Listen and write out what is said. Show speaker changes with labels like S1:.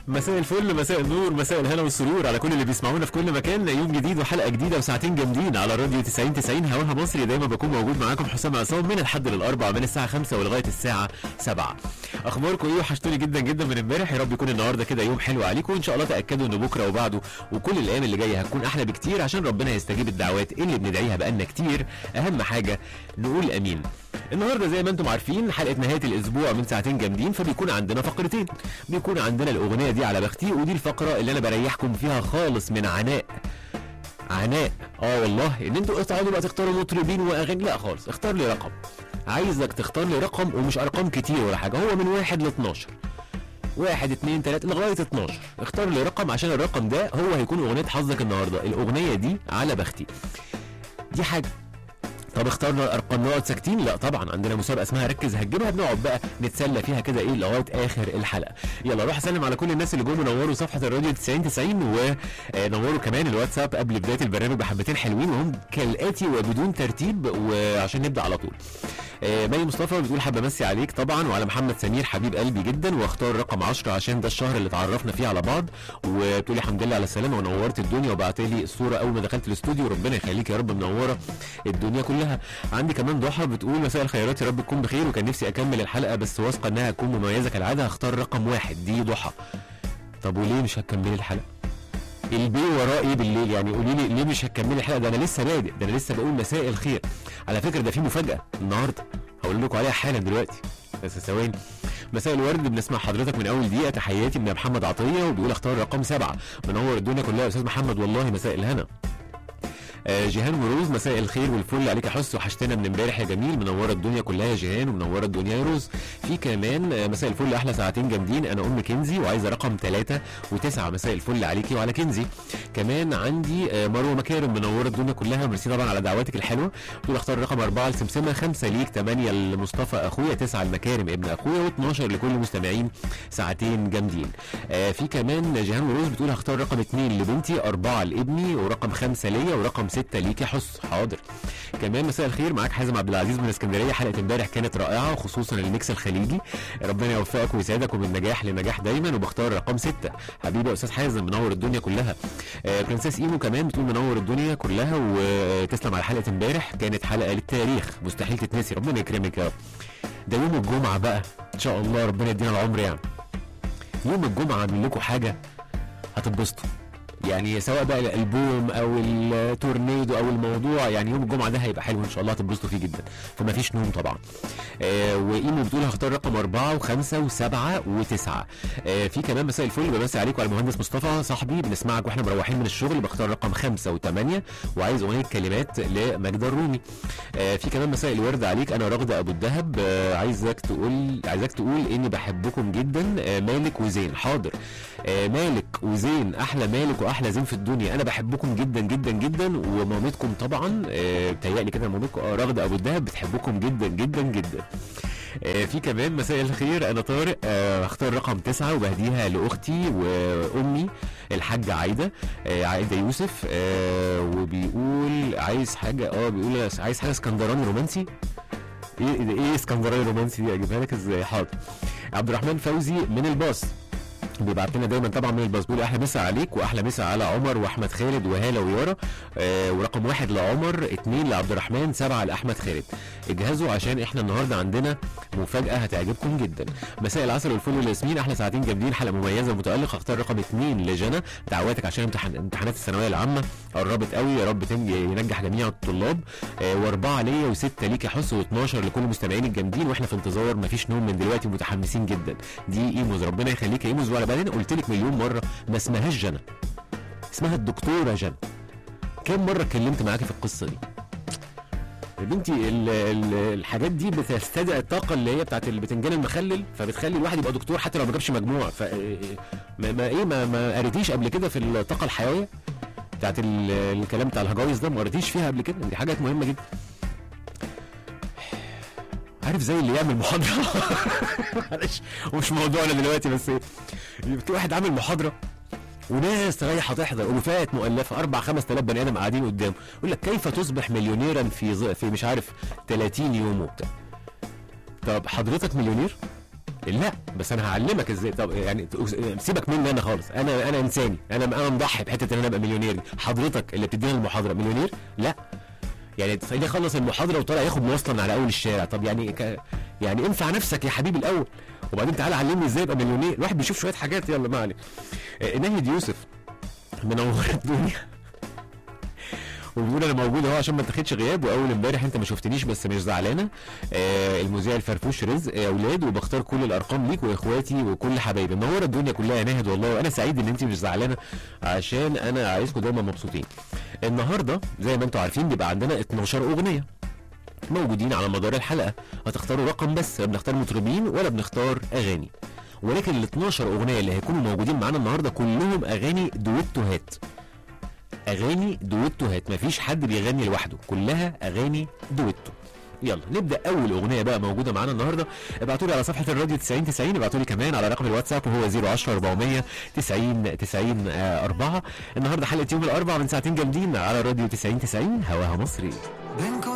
S1: مساء الفل مساء النور مساء الهنا والسرور على كل اللي بيسمعونا في كل مكان يوم جديد وحلقه جديده وساعتين جامدين على راديو 90 90 هواها مصري دايما بكون موجود معاكم حسام عصام من الحد للاربع من الساعه 5 ولغايه الساعه 7 اخباركم ايه وحشتوني جدا جدا من امبارح يا رب يكون النهارده كده يوم حلو عليكم وان شاء الله تاكدوا ان بكره وبعده وكل الايام اللي جايه هتكون احلى بكتير عشان ربنا يستجيب الدعوات اللي بندعيها بقالنا كتير اهم حاجه نقول امين النهارده زي ما انتم عارفين حلقه نهايه الاسبوع من ساعتين جامدين فبيكون عندنا فقرتين بيكون عندنا الاغنيه دي على بختي ودي الفقره اللي انا بريحكم فيها خالص من عناء عناء اه والله ان انتوا تقعدوا بقى تختاروا مطربين واغاني لا خالص اختار لي رقم عايزك تختار لي رقم ومش ارقام كتير ولا حاجه هو من واحد ل 12 واحد اتنين تلاتة لغاية 12 اختار لي رقم عشان الرقم ده هو هيكون اغنية حظك النهاردة الاغنية دي على بختي دي حاجة طب اخترنا ارقام نقعد ساكتين لا طبعا عندنا مسابقه اسمها ركز هتجيبها بنقعد بقى نتسلى فيها كده ايه لغايه اخر الحلقه يلا روح اسلم على كل الناس اللي جم نوروا صفحه الراديو 90 90 ونوروا كمان الواتساب قبل بدايه البرنامج بحبتين حلوين وهم كالاتي وبدون ترتيب وعشان نبدا على طول آه، مي مصطفى بتقول حابه امسي عليك طبعا وعلى محمد سمير حبيب قلبي جدا واختار رقم 10 عشان ده الشهر اللي اتعرفنا فيه على بعض وبتقولي الحمد لله على السلامه ونورت الدنيا وبعت لي الصوره اول ما دخلت الاستوديو ربنا يخليك يا رب منوره الدنيا كلها عندي كمان ضحى بتقول مساء الخيرات يا رب تكون بخير وكان نفسي اكمل الحلقه بس واثقه انها هتكون مميزه كالعاده هختار رقم واحد دي ضحى طب وليه مش هتكملي الحلقه البي ورائي بالليل يعني قولي لي ليه مش هتكملي الحلقه ده انا لسه بادئ ده انا لسه بقول مساء الخير على فكره ده في مفاجاه النهارده هقول لكم عليها حالا دلوقتي بس ثواني مساء الورد بنسمع حضرتك من اول دقيقه تحياتي من محمد عطيه وبيقول اختار رقم سبعه منور الدنيا كلها يا استاذ محمد والله مساء الهنا آه، جيهان وروز مساء الخير والفل عليك يا حس وحشتنا من امبارح يا جميل منوره الدنيا كلها يا جيهان ومنوره الدنيا يا روز في كمان آه، مساء الفل احلى ساعتين جامدين انا ام كنزي وعايزه رقم ثلاثة وتسعة مساء الفل عليكي وعلى كنزي كمان عندي آه، مروه مكارم منوره الدنيا كلها ميرسي طبعا على دعواتك الحلوه بتقول اختار رقم أربعة لسمسمة خمسة ليك ثمانية لمصطفى أخويا تسعة المكارم ابن أخويا و12 لكل مستمعين ساعتين جامدين آه في كمان جيهان وروز بتقول هختار رقم اثنين لبنتي أربعة لابني ورقم خمسة ليا ورقم ستة ليك يا حس حاضر كمان مساء الخير معاك حازم عبد العزيز من اسكندريه حلقه امبارح كانت رائعه وخصوصا الميكس الخليجي ربنا يوفقك ويسعدك ومن نجاح لنجاح دايما وبختار رقم ستة حبيبي يا استاذ حازم منور الدنيا كلها آه برنسيس ايمو كمان بتقول منور الدنيا كلها وتسلم على حلقه امبارح كانت حلقه للتاريخ مستحيل تتنسي ربنا يكرمك يا رب ده يوم الجمعه بقى ان شاء الله ربنا يدينا العمر يعني يوم الجمعه عامل لكم حاجه هتتبسطوا يعني سواء بقى الالبوم او التورنيدو او الموضوع يعني يوم الجمعه ده هيبقى حلو ان شاء الله هتتبسطوا فيه جدا فما فيش نوم طبعا آه وايمو بتقول هختار رقم أربعة وخمسة وسبعة وتسعة آه في كمان مساء الفل بمسي عليكم على المهندس مصطفى صاحبي بنسمعك واحنا مروحين من الشغل بختار رقم خمسة وثمانية وعايز اغنية كلمات لماجدة الرومي آه في كمان مساء الورد عليك انا راغدة ابو الدهب آه عايزك تقول عايزك تقول اني بحبكم جدا آه مالك وزين حاضر آه مالك وزين احلى مالك واحلى زين في الدنيا انا بحبكم جدا جدا جدا ومامتكم طبعا آه بتهيألي كده مامتكم آه راغده ابو الدهب بتحبكم جدا جدا جدا آه في كمان مساء الخير انا طارق آه هختار رقم تسعة وبهديها لاختي وامي الحاجه عايده آه عايده يوسف آه وبيقول عايز حاجه اه بيقول عايز حاجه اسكندراني رومانسي ايه ده ايه اسكندراني رومانسي دي اجيبها لك ازاي حاضر عبد الرحمن فوزي من الباص بيبعت لنا دايما طبعا من الباص بيقول احلى مسا عليك واحلى مسا على عمر واحمد خالد وهاله ويارا آه ورقم واحد لعمر اثنين لعبد الرحمن سبعه لاحمد خالد اجهزوا عشان احنا النهارده عندنا مفاجاه هتعجبكم جدا مساء العسل والفل والياسمين احلى ساعتين جامدين حلقه مميزه ومتالقه اختار رقم اثنين لجنى دعواتك عشان امتحان امتحانات الثانويه العامه قربت قوي يا رب تنج- ينجح جميع الطلاب آه واربعه ليا وسته ليك يا حس و12 لكل المستمعين الجامدين واحنا في انتظار مفيش نوم من دلوقتي متحمسين جدا دي ايموز ربنا يخليك يا ايموز وعلى بعدين قلت لك مليون مره ما اسمهاش جنى اسمها الدكتوره جنى كم مره اتكلمت معاكي في القصه دي يا بنتي ال ال الحاجات دي بتستدعي الطاقه اللي هي بتاعت البتنجان المخلل فبتخلي الواحد يبقى دكتور حتى لو ما جابش مجموع ف ما, ما ايه ما, ما قريتيش قبل كده في الطاقه الحيويه بتاعت ال- الكلام بتاع الهجايز ده ما قريتيش فيها قبل كده دي حاجات مهمه جدا عارف زي اللي يعمل محاضره معلش ومش موضوعنا دلوقتي بس في واحد عامل محاضره وناس رايحه تحضر الوفات مؤلفه اربع خمس تلاف بني ادم قاعدين قدامه يقول لك كيف تصبح مليونيرا في ظ- في مش عارف 30 يوم وبتاع طب حضرتك مليونير لا بس انا هعلمك ازاي طب يعني سيبك مني انا خالص انا انا انساني انا انا مضحي بحته ان انا ابقى مليونير حضرتك اللي بتدينا المحاضره مليونير لا يعني تخليه يخلص المحاضره وطالع ياخد مواصله على اول الشارع طب يعني ك... يعني انفع نفسك يا حبيبي الاول وبعدين تعالى علمني ازاي ابقى مليونير الواحد بيشوف شويه حاجات يلا ما عليك آه، ناهد يوسف منور الدنيا وبيقول انا موجود اهو عشان ما تاخدش غياب واول امبارح انت ما شفتنيش بس مش زعلانه آه المذيع الفرفوش رزق يا اولاد وبختار كل الارقام ليك واخواتي وكل حبايبي منوره الدنيا كلها يا ناهد والله وانا سعيد ان انت مش زعلانه عشان انا عايزكم دايما مبسوطين النهارده زي ما انتم عارفين بيبقى عندنا 12 اغنيه موجودين على مدار الحلقه هتختاروا رقم بس لا بنختار مطربين ولا بنختار اغاني ولكن ال 12 اغنيه اللي هيكونوا موجودين معانا النهارده كلهم اغاني دويتوهات اغاني دويتوهات مفيش حد بيغني لوحده كلها اغاني دويتو يلا نبدا اول اغنيه بقى موجوده معانا النهارده ابعتوا لي على صفحه الراديو 90 90 ابعتوا لي كمان على رقم الواتساب وهو 010 400 90 90 4 النهارده حلقه يوم الاربعاء من ساعتين جامدين على الراديو 90 90 هواها مصري
S2: بين كل